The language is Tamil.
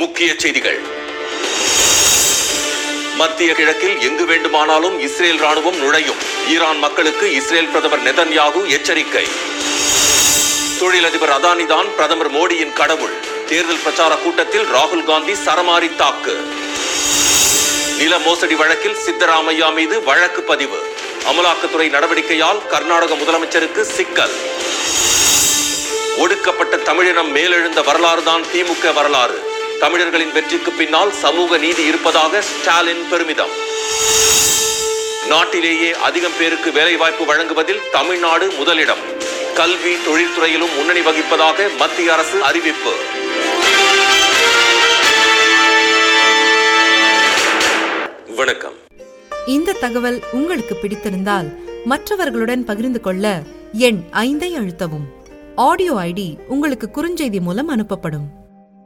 முக்கிய செய்திகள் மத்திய கிழக்கில் எங்கு வேண்டுமானாலும் இஸ்ரேல் ராணுவம் நுழையும் ஈரான் மக்களுக்கு இஸ்ரேல் பிரதமர் நெதன்யாகு எச்சரிக்கை தொழிலதிபர் அதானி தான் பிரதமர் மோடியின் கடவுள் தேர்தல் பிரச்சார கூட்டத்தில் ராகுல் காந்தி சரமாரி தாக்கு நில மோசடி வழக்கில் சித்தராமையா மீது வழக்கு பதிவு அமலாக்கத்துறை நடவடிக்கையால் கர்நாடக முதலமைச்சருக்கு சிக்கல் ஒடுக்கப்பட்ட தமிழினம் மேலெழுந்த வரலாறுதான் திமுக வரலாறு தமிழர்களின் வெற்றிக்கு பின்னால் சமூக நீதி இருப்பதாக ஸ்டாலின் பெருமிதம் நாட்டிலேயே அதிகம் பேருக்கு வேலைவாய்ப்பு வழங்குவதில் தமிழ்நாடு முதலிடம் கல்வி தொழில்துறையிலும் முன்னணி வகிப்பதாக மத்திய அரசு அறிவிப்பு வணக்கம் இந்த தகவல் உங்களுக்கு பிடித்திருந்தால் மற்றவர்களுடன் பகிர்ந்து கொள்ள எண் ஐந்தை அழுத்தவும் ஆடியோ ஐடி உங்களுக்கு குறுஞ்செய்தி மூலம் அனுப்பப்படும்